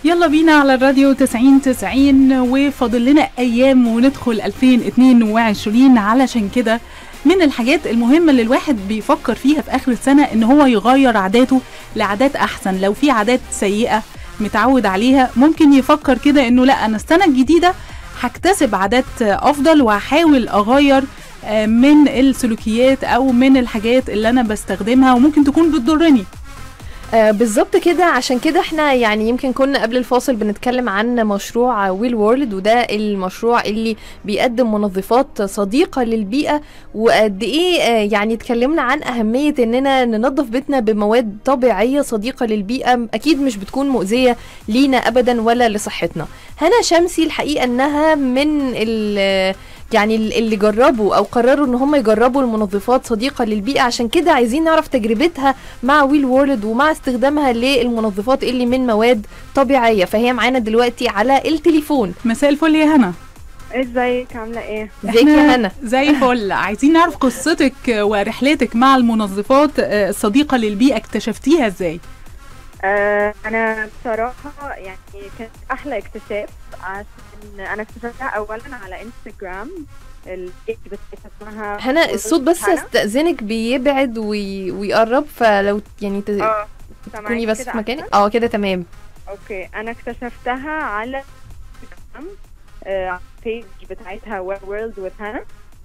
يلا بينا على الراديو 90 90 وفاضل لنا ايام وندخل 2022 علشان كده من الحاجات المهمة اللي الواحد بيفكر فيها في آخر السنة إن هو يغير عاداته لعادات أحسن لو في عادات سيئة متعود عليها ممكن يفكر كده إنه لا أنا السنة الجديدة هكتسب عادات أفضل وهحاول أغير آه، من السلوكيات أو من الحاجات اللي أنا بستخدمها وممكن تكون بتضرني آه بالظبط كده عشان كده احنا يعني يمكن كنا قبل الفاصل بنتكلم عن مشروع ويل وورلد وده المشروع اللي بيقدم منظفات صديقة للبيئة وقد ايه آه يعني اتكلمنا عن اهمية اننا ننظف بيتنا بمواد طبيعية صديقة للبيئة اكيد مش بتكون مؤذية لينا ابدا ولا لصحتنا هنا شمسي الحقيقة انها من ال يعني اللي جربوا او قرروا ان هم يجربوا المنظفات صديقه للبيئه عشان كده عايزين نعرف تجربتها مع ويل وورلد ومع استخدامها للمنظفات اللي من مواد طبيعيه فهي معانا دلوقتي على التليفون مساء الفل يا هنا ازيك عامله ايه ازيك يا إحنا هنا زي الفل عايزين نعرف قصتك ورحلتك مع المنظفات آه، الصديقة للبيئة اكتشفتيها ازاي آه انا بصراحه يعني كانت احلى اكتشاف عشان انا اكتشفتها اولا على انستغرام البيج بتاعتها اسمها هنا الصوت بس هنا. استأذنك بيبعد وي... ويقرب فلو يعني ت... اه تكوني سامعيني بس كده في مكانك أحسن؟ اه كده تمام اوكي انا اكتشفتها على انستغرام آه، على البيج بتاعتها وورلد وذ هنا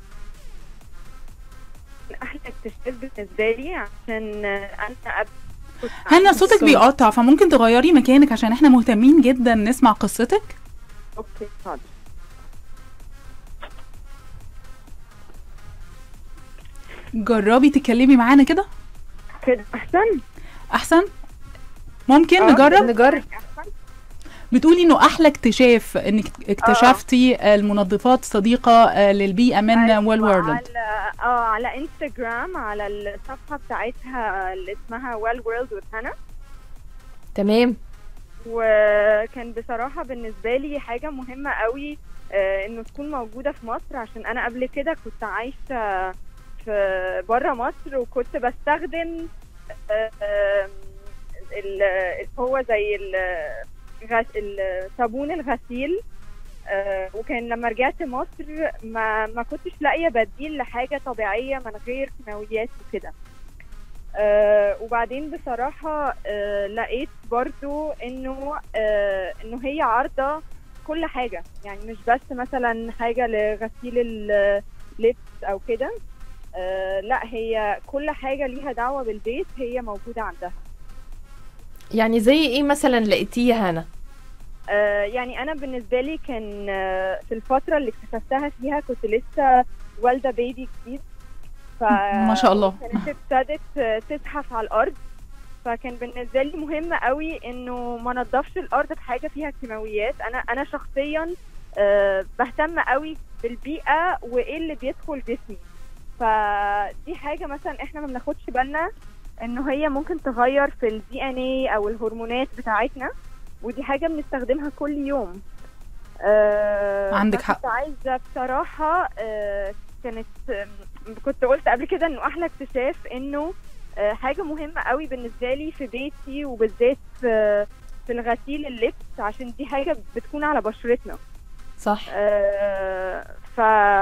احلى اكتشاف بالنسبه لي عشان آه، انا قبل كنت هنا عايشة- صوتك بيقطع فممكن تغيري مكانك عشان احنا مهتمين جدا نسمع قصتك اوكي حاضر جربي تتكلمي معانا كده كده احسن احسن ممكن آه، نجرب نجرب احسن بتقولي انه احلى اكتشاف انك اكتشفتي المنظفات صديقة آه، للبيئة من أيوة، ويل وورلد على اه على انستغرام على الصفحه بتاعتها اللي اسمها ويل وورلد وذ هنا تمام وكان بصراحه بالنسبه لي حاجه مهمه قوي آه انه تكون موجوده في مصر عشان انا قبل كده كنت عايشه في بره مصر وكنت بستخدم آه، آه، ال- اللي هو زي ال- غس- ال- صابون الغسيل آه، وكان لما رجعت مصر ما ما كنتش لاقيه بديل لحاجه طبيعيه من غير كيماويات وكده آه، وبعدين بصراحه آه، لقيت برضو انه آه، انه هي عارضه كل حاجه يعني مش بس مثلا حاجه لغسيل اللبس او كده آه، لا هي كل حاجه ليها دعوه بالبيت هي موجوده عندها يعني زي ايه مثلا لقيتيه يا هنا آه، يعني انا بالنسبه لي كان آه، في الفتره اللي اكتشفتها فيها كنت لسه والده بيبي جديد ف ما شاء الله. كانت ابتدت آه، تزحف على الارض فكان بالنسبه لي مهم قوي انه ما نضفش الارض بحاجه فيها كيماويات انا انا شخصيا آه، بهتم قوي بالبيئه وايه اللي بيدخل جسمي فدي حاجه مثلا احنا ما بناخدش بالنا انه هي ممكن تغير في الدي ان اي او الهرمونات بتاعتنا ودي حاجه بنستخدمها كل يوم آه عندك فكنت حق. عايزه بصراحه آه كانت آم، كنت قلت قبل كده انه احلى اكتشاف انه آه حاجه مهمه قوي بالنسبه لي في بيتي وبالذات في في الغسيل اللبس عشان دي حاجه بتكون على بشرتنا صح آه، ف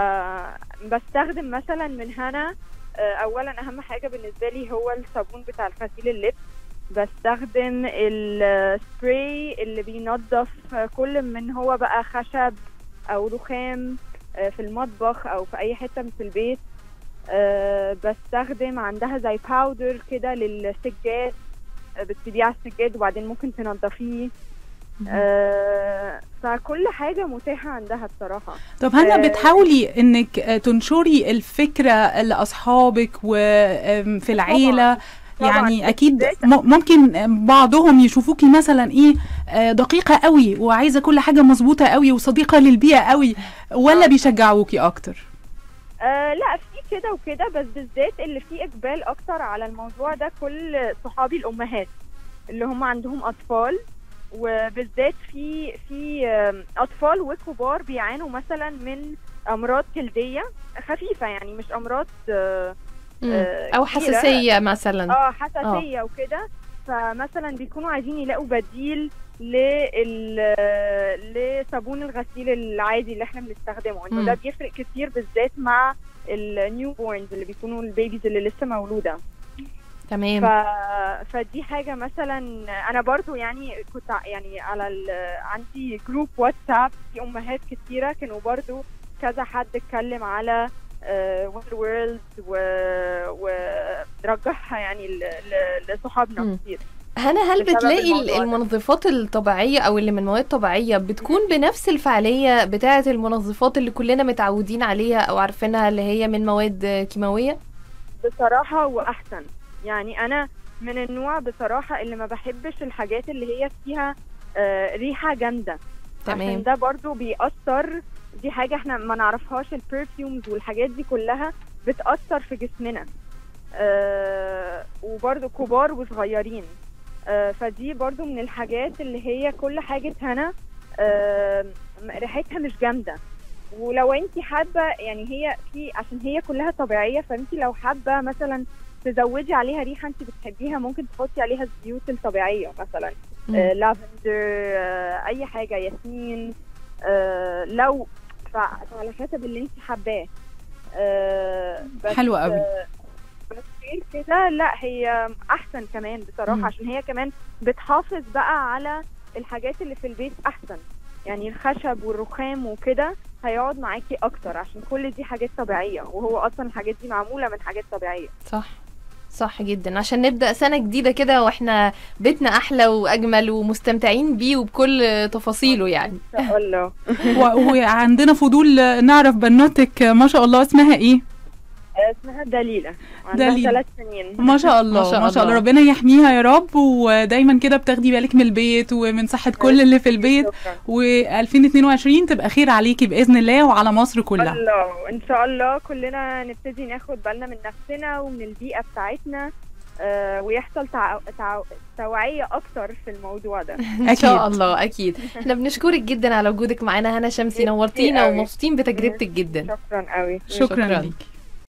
بستخدم مثلا من هنا آه، اولا اهم حاجه بالنسبه لي هو الصابون بتاع الغسيل اللبس بستخدم السبراي اللي بينظف كل من هو بقى خشب او رخام آه، في المطبخ او في اي حته في البيت آه، بستخدم عندها زي باودر كده للسجاد آه، بتسيبيه على السجاد وبعدين ممكن تنضفيه آه، فكل حاجة متاحة عندها بصراحة طب هنا آه، بتحاولي انك آه، تنشري الفكرة لاصحابك وفي العيلة طبعاً، يعني اكيد بالذات- م- ممكن بعضهم يشوفوكي مثلا ايه آه، دقيقة قوي وعايزة كل حاجة مظبوطة قوي وصديقة للبيئة قوي ولا آه. بيشجعوكي اكتر آه لا في كده وكده بس بالذات اللي فيه إقبال أكتر على الموضوع ده كل صحابي الأمهات اللي هم عندهم أطفال وبالذات في في آم، أطفال وكبار بيعانوا مثلا من أمراض جلدية خفيفة يعني مش أمراض آه، مم. آه، او كبيرة. حساسيه مثلا اه حساسيه وكده فمثلا بيكونوا عايزين يلاقوا بديل لل لصابون الغسيل العادي اللي احنا بنستخدمه انه مم. ده بيفرق كتير بالذات مع النيو بورنز اللي بيكونوا البيبيز اللي لسه مولوده ف... تمام فدي حاجة مثلا أنا برضو يعني كنت ع- يعني على ال... عندي جروب واتساب في أمهات كتيرة كانوا برضو كذا حد اتكلم على ويل وورلد و... ورجحها يعني ل... ل... لصحابنا مم. كتير هنا هل بسبب بتلاقي الموضوع ال- ده. المنظفات الطبيعية أو اللي من مواد طبيعية بتكون بنفس الفعالية بتاعة المنظفات اللي كلنا متعودين عليها أو عارفينها اللي هي من مواد كيماوية؟ بصراحة وأحسن يعني أنا من النوع بصراحة اللي ما بحبش الحاجات اللي هي فيها آه، ريحة جامدة عشان تمام ده برضو بيأثر دي حاجة احنا ما نعرفهاش البرفيومز والحاجات دي كلها بتأثر في جسمنا آه وبرضو كبار وصغيرين آه فدي برضو من الحاجات اللي هي كل حاجة هنا آه ريحتها مش جامدة ولو انت حابة يعني هي في عشان هي كلها طبيعية فانت لو حابة مثلا تزودي عليها ريحة انت بتحبيها ممكن تحطي عليها الزيوت الطبيعية مثلا مم. آه، لافندر آه، اي حاجه ياسمين آه، لو فعلى حسب اللي انت حباه آه، بس حلو قوي. آه، بس غير كده لا هي احسن كمان بصراحه مم. عشان هي كمان بتحافظ بقى على الحاجات اللي في البيت احسن يعني الخشب والرخام وكده هيقعد معاكي اكتر عشان كل دي حاجات طبيعيه وهو اصلا الحاجات دي معموله من حاجات طبيعيه صح صح جدا عشان نبدأ سنة جديدة كده واحنا بيتنا أحلى وأجمل ومستمتعين بيه وبكل تفاصيله يعني ان شاء الله و- وعندنا فضول نعرف بنوتك ما شاء الله اسمها ايه اسمها دليله عندها دليلة. ثلاث سنين ما شاء الله ما شاء ما شاء الله الله. ربنا يحميها يا رب ودايما كده بتاخدي بالك من البيت ومن صحة كل اللي في البيت شكرا و2022 تبقى خير عليكي بإذن الله وعلى مصر كلها الله ان شاء الله كلنا نبتدي ناخد بالنا من نفسنا ومن البيئه بتاعتنا آه ويحصل تع... تع... توعيه اكتر في الموضوع ده إن شاء الله أكيد احنا بنشكرك جدا على وجودك معانا هنا شمسي نورتينا قوي. ومبسوطين بتجربتك جدا شكرا قوي شكرا شكراً. ليكي